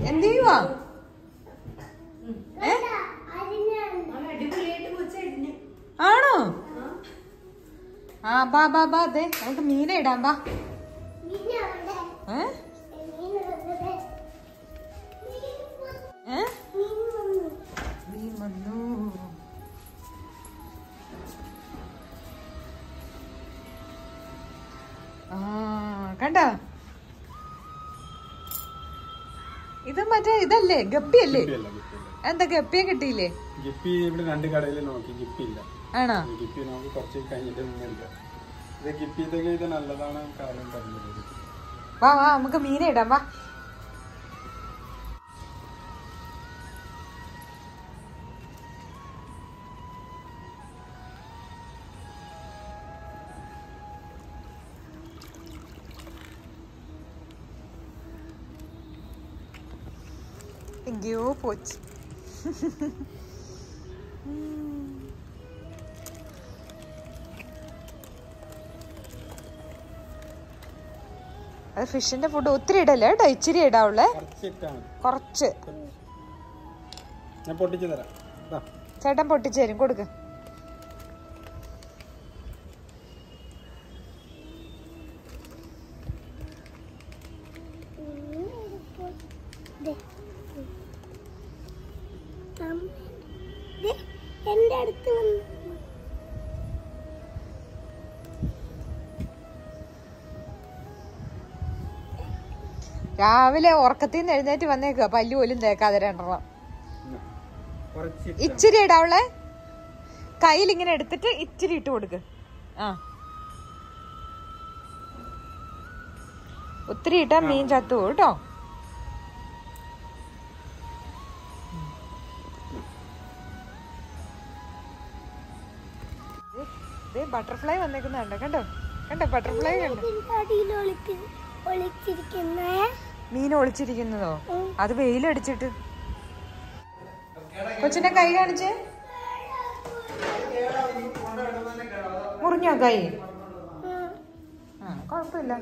എന്ത് ചെയ്യുവാ ഏ അടിപൊളിയായിട്ട് കൊച്ചടിഞ്ഞു ആണോ ആ ബാ ബാ ബാ അതെ നമുക്ക് മീന ഇടാം ബാ ഏ ഏ മീൻ വന്നു ആ കണ്ടോ ഇത് മറ്റേ ഇതല്ലേ ഗപ്പി അല്ലേ ഗപ്പിയല്ല, ഗപ്പിയല്ല. എന്താ ഗപ്പിയെ കിട്ടിയില്ലേ ഗപ്പി ഇവിടെ രണ്ട് കടയിൽ നോക്കി ഗപ്പി ഇല്ല ആണോ ഗപ്പി നമുക്ക് കുറച്ച് കഴിഞ്ഞിട്ട് മുന്നില്ല ഇത് ഗപ്പിത്തൊക്കെ ഇത് നല്ലതാണ് കാലം പറഞ്ഞത് വാ വാ നമുക്ക് മീനെ ഇടാം വാ എങ്കയോ പോച്ച് അത് ഫിഷിന്റെ ഫുഡ് ഒത്തിരി ഇടല്ലേ കേട്ടോ ഇച്ചിരി ഇടാവുള്ളേ കുറച്ചിട്ടാണ് കുറച്ച് ഞാൻ പൊട്ടിച്ചു തരാം ദാ. ചേട്ടൻ പൊട്ടിച്ചേരും കൊടുക്ക് എന്റെ അടുത്ത് വന്നു രാവിലെ ഉറക്കത്തിൽ നിന്ന് എഴുന്നേറ്റ് വന്നേക്കുക പല്ലു പോലും തേക്കാതെ രണ്ടെണ്ണം ഇന്ന്. കുറച്ചിട്ടാണ്. ഇച്ചിരി ഇടാവുള്ളേ കയ്യിൽ ഇങ്ങനെ എടുത്തിട്ട് ഇച്ചിരി ഇട്ട് കൊടുക്ക് ആ ഒത്തിരി ഇട്ടാ മീൻ ചത്തു പോകും കേട്ടോ ബട്ടർഫ്ലൈ വന്നേക്കുന്നുണ്ട് കണ്ടോ കണ്ടോ ബട്ടർഫ്ലൈ കണ്ടോ ഇതിന്റെ അടിയിൽ ഒളിക്ക് ഒളിച്ചിരിക്കുന്നേ മീൻ ഒളിച്ചിരിക്കുന്നതോ അത് വെയിലടിച്ചിട്ട് കൊച്ചിന്റെ കൈ കാണിച്ചേ മുറിഞ്ഞോ കൈ ആ കുഴപ്പമില്ല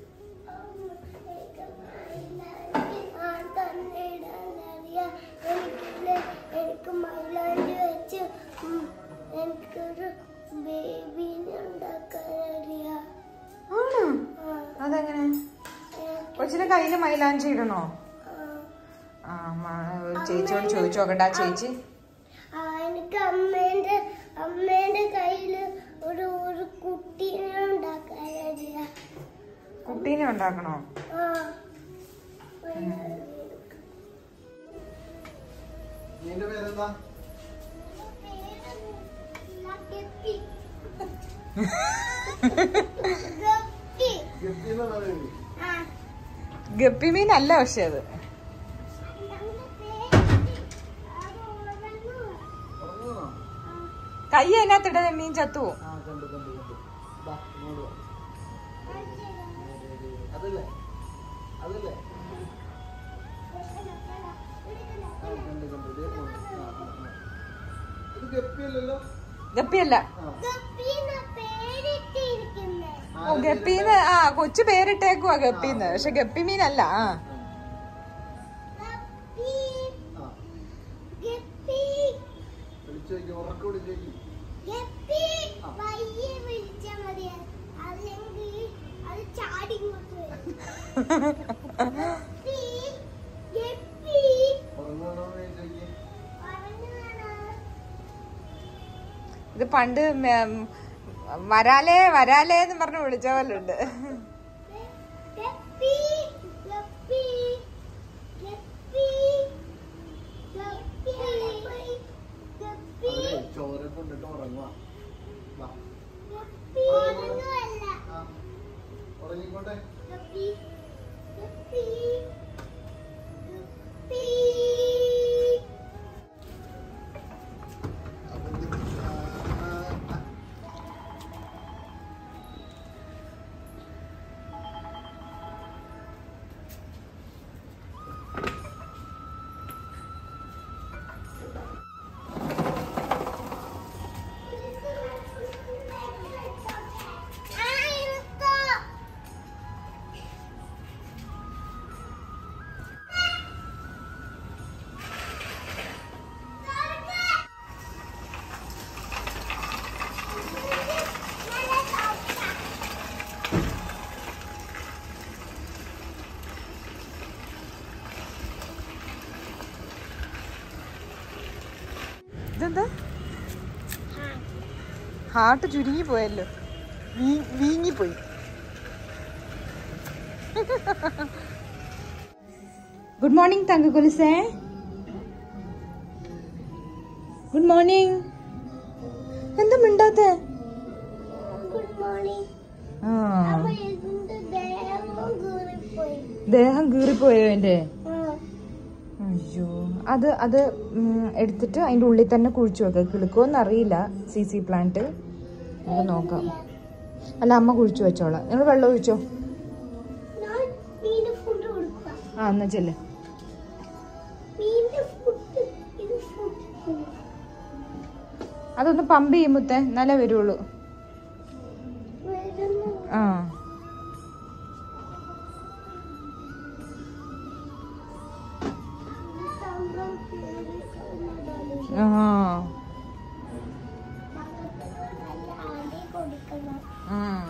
ഞാൻ തന്നെ ഇടാനറിയാം എനിക്കില്ലേ എനിക്ക് മൈലാഞ്ചി വെച്ച് ഉം, എനിക്കൊരു ബേബീനെ ഉണ്ടാക്കാനറിയാം ആണോ ആ, അതെങ്ങനെ എനിക്ക് കൊച്ചിന്റെ കയ്യില് മൈലാഞ്ചി ഇടണോ ആ, ആ മ- ചേച്ചിയോട് ചോദിച്ചു നോക്കണ്ട ആ ചേച്ചി ആ, എനിക്ക് അമ്മേന്റെ അമ്മേന്റെ കയ്യില് ഒരു ഒരു കുട്ടീനെ ഉണ്ടാക്കാനറിയാം കുട്ടീനെ ഉണ്ടാക്കണോ ആ നിന്റെ പേരെന്താ ഗപ്പി. ഗപ്പി. ഗപ്പി എന്നാണ് പേര്. ആ, ഗപ്പി മീൻ അല്ല പക്ഷെ അത് ഞങ്ങളുടെ പേര് അത് ഉറങ്ങുവാ. ഉറങ്ങുവാണോ? കൈ അതിനകത്ത് ഇടത് മീൻ ചത്തുവോ ആ കണ്ടു കണ്ടു കണ്ടു ദാ, ഇങ്ങോട്ട് വാ. അതല്ലേ അതല്ലേ ആ കണ്ടു കണ്ടു ദേ പോണു. ആ, ആ, ആ. ഇത് ഗപ്പിയല്ലല്ലോ ഗപ്പിയല്ല ഗപ്പീന്നാ പേരിട്ടിരിക്കുന്നെ. ഓ ഗപ്പീന്ന് ആ കൊച്ചു പേരിട്ടേക്കുവാ ഗപ്പീന്ന് പക്ഷെ ഗപ്പി മീനല്ല ആ ഗപ്പി. ആ ഗപ്പി. വിളിച്ചു നോക്കി ഉറക്കം വിളിച്ചു നോക്കി ഗപ്പി. പയ്യെ വിളിച്ചാ മതി. അല്ലെങ്കിൽ അത് ചാടി ഇങ്ങോട്ട് വരും. ഗപ്പി. ഗപ്പി. ഉറങ്ങുവാണോ എന്ന് ചോദിച്ചു നോക്കി ഉറങ്ങുവാണോ? ഇത് പണ്ട് മ- വരാലേ വരാലേ എന്ന് പറഞ്ഞ് വിളിച്ച പോലെ ഉണ്ട് guppy. Guppy. Guppy. Guppy. Guppy. അവരെ ചോര കൊണ്ടിട്ട് ഉറങ്ങുക ഗപ്പി. ഉറങ്ങുവല്ല. ഉറങ്ങിക്കോട്ടെ ഗപ്പി. ഗപ്പി. ഗപ്പി. ഇതെന്താ ഹാർട്ട് ചുരുങ്ങി പോയല്ലോ വീ- വീങ്ങിപ്പോയി ഗുഡ് മോർണിംഗ് തങ്ക കുലിസേ ഗുഡ് മോർണിംഗ് എന്താ മിണ്ടാത്തെ ഗുഡ് മോർണിംഗ് ആ അപ്പൊ ഇതിന്റെ ദേഹം കീറിപ്പോയി ദേഹം കീറിപ്പോയോ എന്റെ ആ. അയ്യോ അത് അത് ഉം, എടുത്തിട്ട് അതിന്റെ ഉള്ളിൽ തന്നെ കുഴിച്ചു വെക്കുക കിളുക്കുമെന്ന് അറിയില്ല സി സി പ്ലാന്റ് നമുക്ക് നോക്കാം അല്ല അമ്മ കുഴിച്ചു വെച്ചോളാം നിങ്ങൾ വെള്ളം ഒഴിച്ചോ ഞാൻ മീന് ഫുഡ് കൊടുക്കുക ആ എന്നാ ചെല്ലേ മീനിന്റെ ഫുഡ് ഇത് ഫുഡ് അതൊന്ന് പമ്പ് ചെയ്യുമ്പത്തെ എന്നാലേ വരുള്ളൂ വരുന്നു ആ സംഭവം കീറിക്കൊണ്ടതാണ്. ആ നല്ല അടി കൊടുക്കണം ഉം.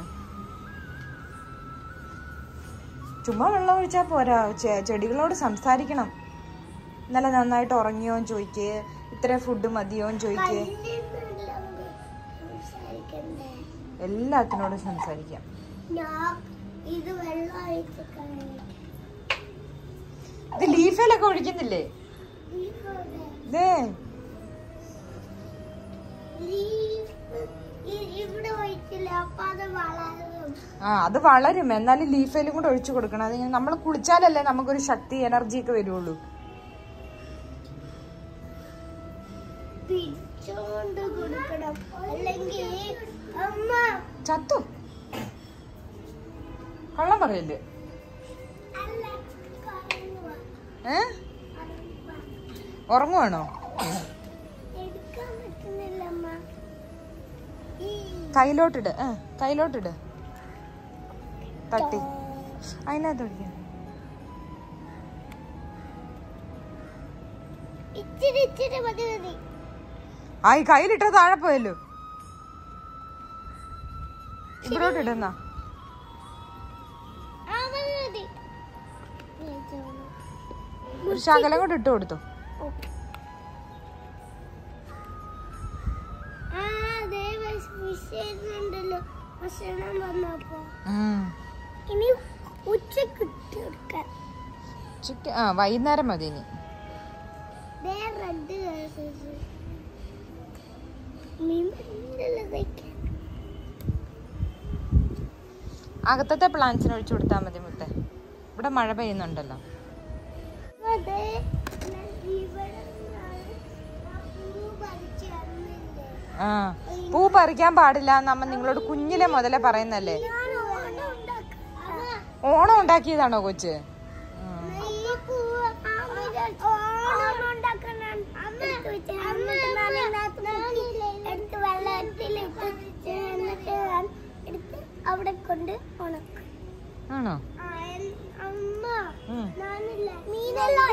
ചുമ്മാ വെള്ളം ഒഴിച്ചാ പോരാ ചെ- ചെടികളോട് സംസാരിക്കണം ഇന്നലെ നന്നായിട്ട് ഉറങ്ങിയോ ചോദിക്കേ ഇത്ര ഫുഡ് മതിയോ ചോദിക്കേ കല്ലിനുള്ള സംസാരിക്കണ്ടേ എല്ലാത്തിനോടും സംസാരിക്കാം ഞാൻ ഇത് വെള്ളം ഒഴിച്ച് കളയും ഇത് ലീഫിലൊക്കെ ഒഴിക്കുന്നില്ലേ ദേ ഇവിടെ ഒഴിച്ചില്ല അപ്പൊ അത് വളരും ആ അത് വളരും എന്നാലും ലീഫയിലും കൂടെ ഒഴിച്ചു കൊടുക്കണം അത് നമ്മൾ കുളിച്ചാലല്ലേ നമുക്കൊരു ശക്തി എനർജി ഒക്കെ വരുള്ളൂ പിടിച്ചോണ്ട് കൊടുക്കണം അല്ലെങ്കിൽ അമ്മ ചത്തു കള്ളം പറയല്ലേ അല്ല കറങ്ങുക. ഏ ഉറങ്ങുവാണോ എടുക്കാൻ പറ്റുന്നില്ല അമ്മ ഈ കയ്യിലോട്ടിട് ആ കയ്യിലോട്ടിട് തട്ടി അതിനകത്ത് ഒഴിക്കാം ഇച്ചിരി ഇച്ചിരി മതി മതി ആ ഈ കയ്യിലിട്ട താഴെ പോയല്ലോ ഇവിടോട്ട് ഇടുന്ന ആ മതി മതി ഒരു ശകലം കൂടെ ഇട്ട് കൊടുത്തു ആ ദേ വിഷയുന്നുണ്ടല്ലോ ഭക്ഷണം വന്നപ്പോ ഇനി ഉച്ചക്ക് ഇട്ട് കൊടുക്കാൻ ചിക്കൻ ആ വൈകുന്നേരം മതി ഇനി ദേ റെഡ് കളർ മീൻ നല്ല കഴിക്കാൻ അകത്തത്തെ പ്ലാന്റ്സിന് ഒഴിച്ചു കൊടുത്താൽ മതി മുത്തേ ഇവിടെ മഴ പെയ്യുന്നുണ്ടല്ലോ അതെ ഇവിടെ നിന്നാണ് ആ പൂ പറിച്ച് തന്നില്ലേ ആ പൂ പറിക്കാൻ പാടില്ല നമ്മ നിങ്ങളോട് കുഞ്ഞിലെ മുതലേ പറയുന്നല്ലേ ഞാൻ ഓണം ഉണ്ടാക്കാം ഓണം ഉണ്ടാക്കിയതാണോ കൊച്ച് ഈ പൂവ് ഓണം ഉണ്ടാക്കണം എടുത്ത് വെള്ളത്തിലിട്ട് എന്നിട്ട് എടുത്ത് അവിടെ കൊണ്ട് ഉണക്കും ആണോ ആ, എൻ- അമ്മ ഉം. ഞാനില്ല മീനെല്ലാം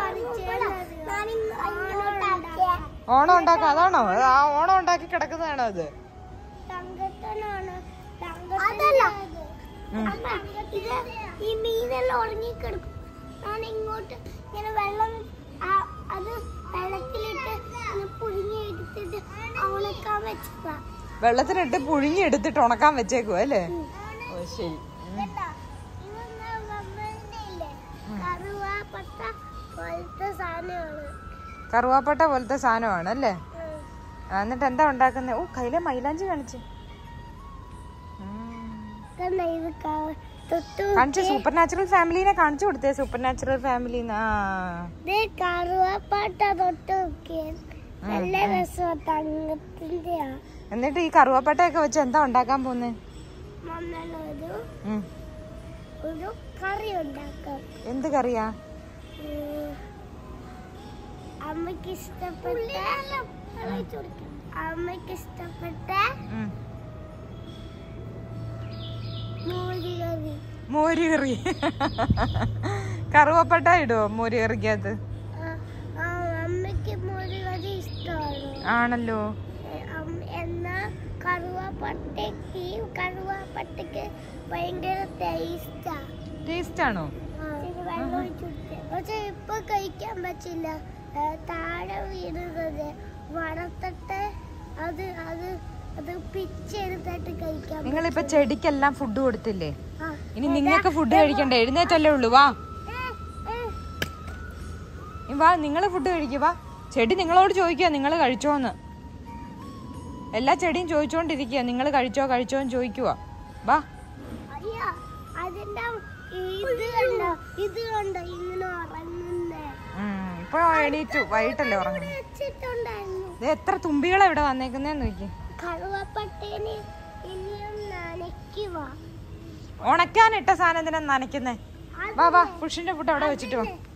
ഞാനിങ്ങോട്ടാക്കിയ ഓണം ഉണ്ടാക്ക അതാണോ ആ ഓണം ഉണ്ടാക്കി കിടക്കുന്നതാണോ അത് തങ്കത്തനാണ് അതല്ല ഉം. അമ്മ ഇത് ഈ മീനെല്ലാം ഉറങ്ങിക്കിടക്കും ഞാൻ ഇങ്ങോട്ട് ഇങ്ങനെ വെള്ളം ആ- അത് വെള്ളത്തിലിട്ട് ഇങ്ങനെ പുഴുങ്ങി എടുത്തിട്ട് ഉണക്കാൻ വെച്ചതാ വെള്ളത്തിലിട്ട് പുഴുങ്ങി എടുത്തിട്ട് ഉണക്കാൻ വെച്ചേക്കുവാ അല്ലേ ഓ ശരി ഉം. കണ്ടോ? ഇതൊന്ന് മമ്മലിന്റെ ഇല്ലേ? കറുവാപ്പട്ട പോലത്തെ സാധനമാണ് കറുവാപ്പട്ട പോലത്തെ സാധനമാണ് അല്ലേ ഉം. ആ, എന്നിട്ട് എന്താ ഉണ്ടാക്കുന്നത് ഓ കയ്യിലെ മൈലാഞ്ചി കാണിച്ച് കണ്ടോ ഇത് ക- തൊട്ട് കാണിച്ച് സൂപ്പർ നാച്ചുറൽ ഫാമിലിനെ കാണിച്ചു കൊടുത്തേ സൂപ്പർ നാച്ചുറൽ ഫാമിലി ആ ദേ കറുവാപ്പട്ട തൊട്ട് നോക്കിയേ നല്ല രസമാ തങ്കത്തിന്റെയാ എന്നിട്ട് ഈ കറുവാപ്പട്ടയൊക്കെ വെച്ച് എന്താ ഉണ്ടാക്കാൻ പോന്നെ മമ്മളൊരു ഉം. ഒരു കറി ഉണ്ടാക്കാം എന്ത് കറിയാ ഉം. അമ്മയ്ക്ക് ഇഷ്ടപ്പെട്ട അമ്മയ്ക്ക് ഇഷ്ടപ്പെട്ട ഉം. മോര് കറി മോര് കറി കറുവപ്പട്ട ഇടുവോ മോര് കറിക്കകത്ത് ആ, ആ, അമ്മയ്ക്ക് മോര് കറി ഇഷ്ടമാണ് ആണല്ലോ ഏ, അം- എന്നാ കറുവാപ്പട്ടയ്ക്ക് കറുവാപ്പട്ടയ്ക്ക് ഭയങ്കര ടേസ്റ്റാ ടേസ്റ്റ് ആണോ വെള്ളം ഒഴിച്ചു പക്ഷെ ഇപ്പൊ കഴിക്കാൻ പറ്റില്ല ഏ, താഴെ വീഴുന്നത് വളർത്തിട്ട് അത് അത് അത് പിച്ചെടുത്തിട്ട് കഴിക്കാൻ നിങ്ങളിപ്പോ ചെടിക്കെല്ലാം ഫുഡ് കൊടുത്തില്ലേ ആ. ഇനി നിങ്ങൾക്ക് ഫുഡ് കഴിക്കണ്ടേ എഴുന്നേറ്റല്ലേ ഉള്ളൂ വാ ഏ, ഏ. ഇനി വാ നിങ്ങൾ ഫുഡ് കഴിക്കുക വാ ചെടി നിങ്ങളോട് ചോദിക്കുക നിങ്ങൾ കഴിച്ചോന്ന് എല്ലാ ചെടിയും ചോദിച്ചോണ്ടിരിക്കുക നിങ്ങൾ കഴിച്ചോ കഴിച്ചോ എന്ന് ചോദിക്കുക വാ അയ്യോ അതിന്റെ ഇത് കണ്ടോ ഇത് കണ്ടോ ഇങ്ങനെ ഉറങ്ങുന്നേ ഉം, ഇപ്പൊ എണീറ്റു വൈകിട്ടല്ലേ ഉറങ്ങുന്നത് വെച്ചിട്ടുണ്ടായിരുന്നു ഇത് എത്ര തുമ്പികളാ ഇവിടെ വന്നേക്കുന്നേന്ന് നോക്കി കറുവപ്പട്ടേന് ഇനിയും നനയ്ക്കുവാ ഉണക്കാനിട്ട സാധനം എന്തിനാ നനയ്ക്കുന്നേ വാ വാ പുഷിന്റെ ഫുഡ് അവിടെ വെച്ചിട്ട് വാ